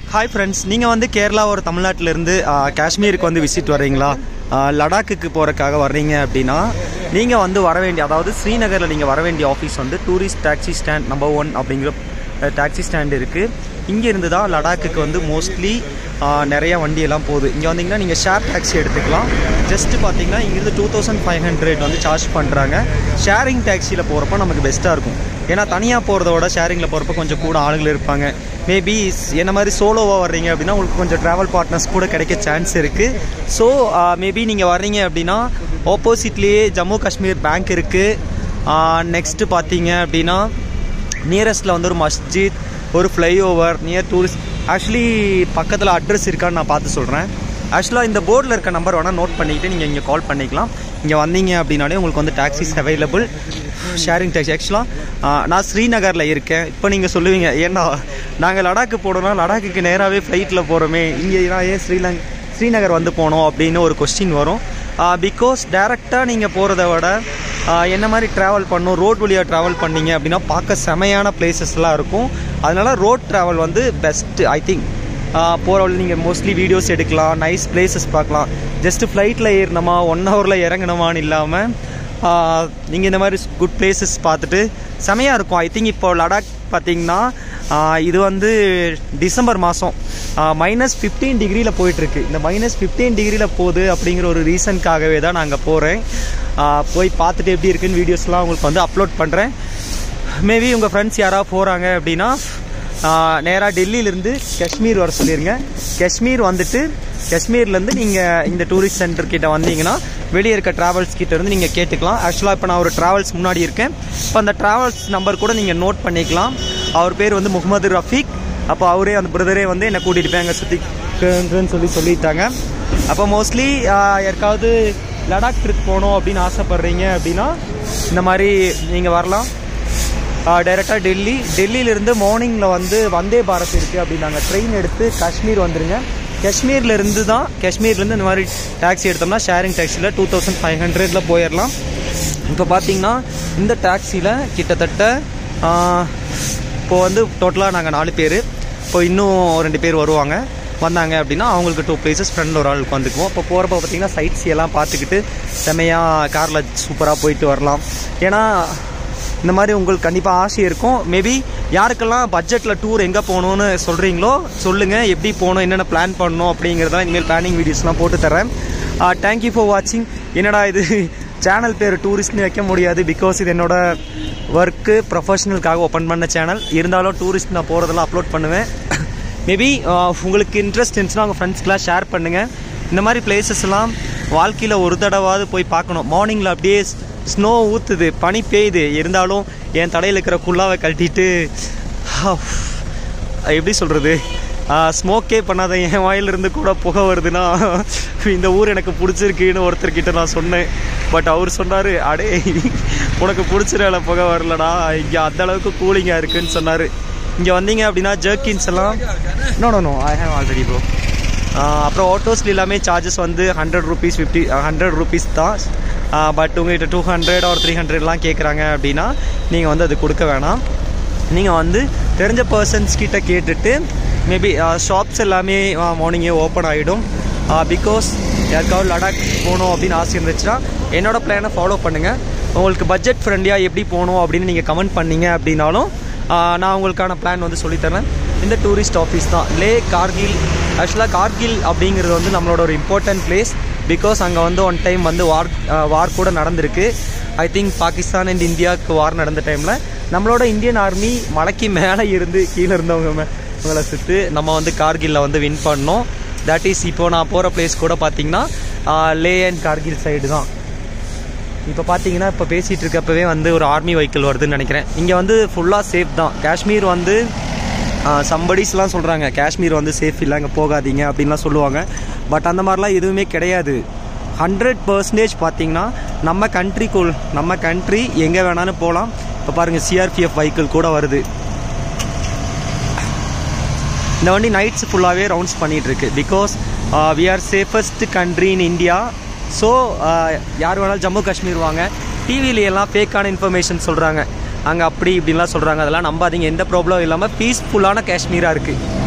hi friends நீங்கள் வந்து கேரளா ஒரு தமிழ்நாட்டிலேருந்து காஷ்மீருக்கு வந்து விசிட் வர்றீங்களா ஆஹ் லடாக்குக்கு போகிறக்காக வர்றீங்க அப்படின்னா நீங்கள் வந்து வர வேண்டிய அதாவது ஸ்ரீநகரில் நீங்கள் வர வேண்டிய ஆஃபீஸ் வந்து tourist taxi stand number one அப்படிங்கிற டாக்ஸி ஸ்டாண்ட் இருக்குது இங்கேருந்து தான் லடாக்குக்கு வந்து மோஸ்ட்லி நிறைய வண்டியெல்லாம் போகுது இங்கே வந்தீங்கன்னா நீங்கள் ஷேர் டாக்ஸி எடுத்துக்கலாம் ஜஸ்ட் பார்த்தீங்கன்னா இங்கேருந்து டூ தௌசண்ட் ஃபைவ் ஹண்ட்ரட் வந்து சார்ஜ் பண்ணுறாங்க ஷேரிங் டாக்ஸியில் போகிறப்ப நமக்கு பெஸ்ட்டாக இருக்கும் ஏன்னா தனியாக போகிறத விட ஷேரிங்கில் போகிறப்ப கொஞ்சம் கூட ஆளுகள் இருப்பாங்க மேபி என்ன மாதிரி சோலோவாக வர்றீங்க அப்படின்னா உங்களுக்கு கொஞ்சம் ட்ராவல் பார்ட்னர்ஸ் கூட கிடைக்க சான்ஸ் இருக்குது ஸோ மேபி நீங்கள் வர்றீங்க அப்படின்னா ஆப்போசிட்லேயே ஜம்மு காஷ்மீர் பேங்க் இருக்குது நெக்ஸ்ட்டு பார்த்தீங்க அப்படின்னா நியரஸ்ட்டில் வந்து ஒரு மஸ்ஜித் ஒரு ஃப்ளைஓவர் நியர் டூரிஸ்ட் ஆக்சுவலி பக்கத்தில் அட்ரஸ் இருக்கான்னு நான் பார்த்து சொல்கிறேன் ஆக்சுவலாக இந்த போர்டில் இருக்க நம்பர் வேணால் நோட் பண்ணிக்கிட்டு நீங்கள் இங்கே கால் பண்ணிக்கலாம் இங்கே வந்தீங்க அப்படின்னாலே உங்களுக்கு வந்து டாக்ஸிஸ் அவைலபிள் ஷேரிங் டாக்ஸி ஆக்சுவலாக நான் ஸ்ரீநகரில் இருக்கேன் இப்போ நீங்கள் சொல்லுவீங்க ஏன்னா நாங்கள் லடாக்கு போனோம்னா லடாக்குக்கு நேராகவே ஃப்ளைட்டில் போகிறோமே இங்கே நான் ஏன் ஸ்ரீலங் ஸ்ரீநகர் வந்து போனோம் அப்படின்னு ஒரு கொஸ்டின் வரும் பிகாஸ் டேரெக்டாக நீங்கள் போகிறத விட ஆஹ் என்ன மாதிரி ட்ராவல் பண்ணும் ரோட் வழியாக ட்ராவல் பண்ணீங்க அப்படின்னா பார்க்க செமையான பிளேசஸ்லாம் இருக்கும் அதனால ரோட் ட்ராவல் வந்து பெஸ்ட்டு ஐ திங்க் போகிற வழி நீங்கள் மோஸ்ட்லி வீடியோஸ் எடுக்கலாம் நைஸ் பிளேசஸ் பார்க்கலாம் ஜஸ்ட் ஃப்ளைட்டில் ஏறினோமா ஒன் ஹவரில் இறங்கணுமான்னு இல்லாமல் நீங்கள் இந்த மாதிரி குட் பிளேசஸ் பார்த்துட்டு செமையாக இருக்கும் ஐ திங்க் இப்போ லடாக் பார்த்தீங்கன்னா ஆஹ் இது வந்து டிசம்பர் மாதம் மைனஸ் ஃபிஃப்டீன் டிகிரியில் போயிட்டுருக்கு இந்த மைனஸ் ஃபிஃப்டீன் டிகிரியில் போகுது அப்படிங்கிற ஒரு ரீசனுக்காகவே தான் நான் அங்கே போகிறேன் போய் பார்த்துட்டு எப்படி இருக்குன்னு வீடியோஸ்லாம் உங்களுக்கு வந்து அப்லோட் பண்ணுறேன் மேபி உங்கள் ஃப்ரெண்ட்ஸ் யாராவது போகிறாங்க அப்படின்னா நேராக டெல்லியிலேருந்து காஷ்மீர் வர சொல்லிடுங்க காஷ்மீர் வந்துட்டு காஷ்மீர்லேருந்து நீங்கள் இந்த டூரிஸ்ட் சென்டர் கிட்ட வந்தீங்கன்னா வெளியே இருக்க ட்ராவல்ஸ் கிட்ட இருந்து நீங்கள் கேட்டுக்கலாம் ஆக்சுவலாக இப்போ நான் ஒரு ட்ராவல்ஸ் முன்னாடி இருக்கேன் இப்போ அந்த ட்ராவல்ஸ் நம்பர் கூட நீங்கள் நோட் பண்ணிக்கலாம் அவர் பேர் வந்து முகமது ரஃபீக் அப்போ அவரே அந்த பிரதரே வந்து என்னை கூட்டிகிட்டு போய் அங்கே சுற்றிக்குன்னு சொல்லி சொல்லிட்டாங்க அப்போ மோஸ்ட்லி யாருக்காவது லடாக் ட்ரிப் போகணும் அப்படின்னு ஆசைப்பட்றீங்க அப்படின்னா இந்த மாதிரி நீங்கள் வரலாம் டைரெக்டாக டெல்லி டெல்லியிலேருந்து மார்னிங்கில் வந்து வந்தே பாரத் இருக்குது அப்படின்னாங்க ட்ரெயின் எடுத்து காஷ்மீர் வந்துருங்க காஷ்மீரில் இருந்து தான் காஷ்மீர்லேருந்து இந்த மாதிரி டாக்ஸி எடுத்தோம்னா ஷேரிங் டாக்ஸியில் டூ தௌசண்ட் ஃபைவ் ஹண்ட்ரடில் போயிடலாம் இப்போ பார்த்தீங்கன்னா இந்த டாக்ஸியில் கிட்டத்தட்ட இப்போ வந்து டோட்டலாக நாங்கள் நாலு பேர் இப்போ இன்னும் ரெண்டு பேர் வருவாங்க வந்தாங்க அப்படின்னா அவங்களுக்கு டூ பிளேசஸ் ஃப்ரெண்டில் ஒரு ஆள் உட்காந்துக்குவோம் இப்போ போகிறப்ப பார்த்தீங்கன்னா சைட்ஸ் எல்லாம் பார்த்துக்கிட்டு செமையாக காரில் சூப்பராக போயிட்டு வரலாம் ஏன்னா இந்த மாதிரி உங்களுக்கு கண்டிப்பாக ஆசை இருக்கும் மேபி யாருக்கெல்லாம் பட்ஜெட்டில் டூர் எங்கே போகணுன்னு சொல்கிறீங்களோ சொல்லுங்கள் எப்படி போகணும் என்னென்ன பிளான் பண்ணணும் அப்படிங்கிறதெல்லாம் இனிமேல் பிளானிங் வீடியோஸ்லாம் போட்டு தரேன் தேங்க்யூ ஃபார் வாட்சிங் என்னடா இது சேனல் பேர் டூரிஸ்ட்னு வைக்க முடியாது பிகாஸ் இது என்னோட ஒர்க்கு ப்ரொஃபஷனலுக்காக ஓப்பன் பண்ண சேனல் இருந்தாலும் டூரிஸ்ட் நான் போகிறதெல்லாம் அப்லோட் பண்ணுவேன் மேபி உங்களுக்கு இன்ட்ரெஸ்ட் இருந்துச்சுன்னா உங்கள் ஃப்ரெண்ட்ஸ்க்கெலாம் ஷேர் பண்ணுங்கள் இந்த மாதிரி பிளேசஸ்லாம் வாழ்க்கையில் ஒரு தடவாவது போய் பார்க்கணும் மார்னிங்கில் அப்படியே ஸ்னோ ஊற்றுது பனி பெய்யுது இருந்தாலும் என் தலையில் இருக்கிற குள்ளாவை கழட்டிட்டு எப்படி சொல்கிறது ஸ்மோக்கே பண்ணாத என் வாயிலிருந்து கூட புகை வருதுன்னா இந்த ஊர் எனக்கு பிடிச்சிருக்குன்னு ஒருத்தர்கிட்ட நான் சொன்னேன் பட் அவர் சொன்னார் அடே உனக்கு பிடிச்சிருல புகை வரலடா இங்கே அந்த அளவுக்கு கூலிங்காக இருக்குன்னு சொன்னார் இங்கே வந்தீங்க அப்படின்னா ஜர்க்கின்ஸ் எல்லாம் no no no I have already bro அப்புறம் ஆட்டோஸ்ல எல்லாமே சார்ஜஸ் வந்து hundred rupees fifty hundred rupees தான் பட் உங்கள்கிட்ட டூ ஹண்ட்ரட் ஒரு த்ரீ ஹண்ட்ரட்லாம் கேட்குறாங்க அப்படின்னா நீங்கள் வந்து அது கொடுக்க வேணாம் நீங்கள் வந்து தெரிஞ்ச பர்சன்ஸ் கிட்ட கேட்டுட்டு மேபி ஷாப்ஸ் எல்லாமே மார்னிங்கே ஓப்பன் ஆகிடும் பிகாஸ் யாருக்காவது லடாக் போகணும் அப்படின்னு ஆசை இருந்துச்சுன்னா என்னோடய பிளானை ஃபாலோ பண்ணுங்கள் உங்களுக்கு பட்ஜெட் ஃப்ரெண்ட்லியாக எப்படி போகணும் அப்படின்னு நீங்கள் கமெண்ட் பண்ணீங்க அப்படின்னாலும் நான் உங்களுக்கான பிளான் வந்து சொல்லித்தரேன் இந்த டூரிஸ்ட் ஆஃபீஸ் தான் லே கார்கில் ஆக்சுவலாக கார்கில் அப்படிங்கிறது வந்து நம்மளோட ஒரு இம்பார்ட்டன்ட் பிளேஸ் பிகாஸ் அங்கே வந்து ஒன் டைம் வந்து வார் வார் கூட நடந்திருக்கு ஐ திங்க் பாகிஸ்தான் அண்ட் இந்தியாவுக்கு வார் நடந்த டைமில் நம்மளோட இந்தியன் ஆர்மி மலைக்கு மேலே இருந்து கீழே இருந்தவங்க இவங்களை சுற்று நம்ம வந்து கார்கிலில் வந்து வின் பண்ணோம் தட் இஸ் இப்போ நான் போகிற பிளேஸ் கூட பார்த்தீங்கன்னா லே அண்ட் கார்கில் சைடு தான் இப்போ பார்த்தீங்கன்னா இப்போ பேசிகிட்டு இருக்கப்பவே வந்து ஒரு ஆர்மி வெஹிக்கிள் வருதுன்னு நினைக்கிறேன் இங்கே வந்து ஃபுல்லாக சேஃப் தான் காஷ்மீர் வந்து சம்படிஸ்லாம் சொல்கிறாங்க காஷ்மீர் வந்து சேஃப் இல்லை அங்கே போகாதீங்க அப்படின்லாம் சொல்லுவாங்க பட் அந்த மாதிரிலாம் எதுவுமே கிடையாது ஹண்ட்ரட் பர்சன்டேஜ் பார்த்தீங்கன்னா நம்ம கண்ட்ரிக்குள் நம்ம கண்ட்ரி எங்கே வேணாலும் போகலாம் இப்போ பாருங்கள் சிஆர்பிஎஃப் வெஹிக்கிள் கூட வருது இந்த வண்டி நைட்ஸ் ஃபுல்லாகவே ரவுண்ட்ஸ் பண்ணிகிட்ருக்கு because we are safest country in India so யார் வேணாலும் ஜம்மு காஷ்மீர் வாங்க டிவியில எல்லாம் ஃபேக்கான இன்ஃபர்மேஷன் சொல்கிறாங்க அங்கே அப்படி இப்படின்லாம் சொல்கிறாங்க அதெல்லாம் நம்பாதீங்க எந்த ப்ராப்ளம் இல்லாமல் பீஸ்ஃபுல்லான காஷ்மீராக இருக்குது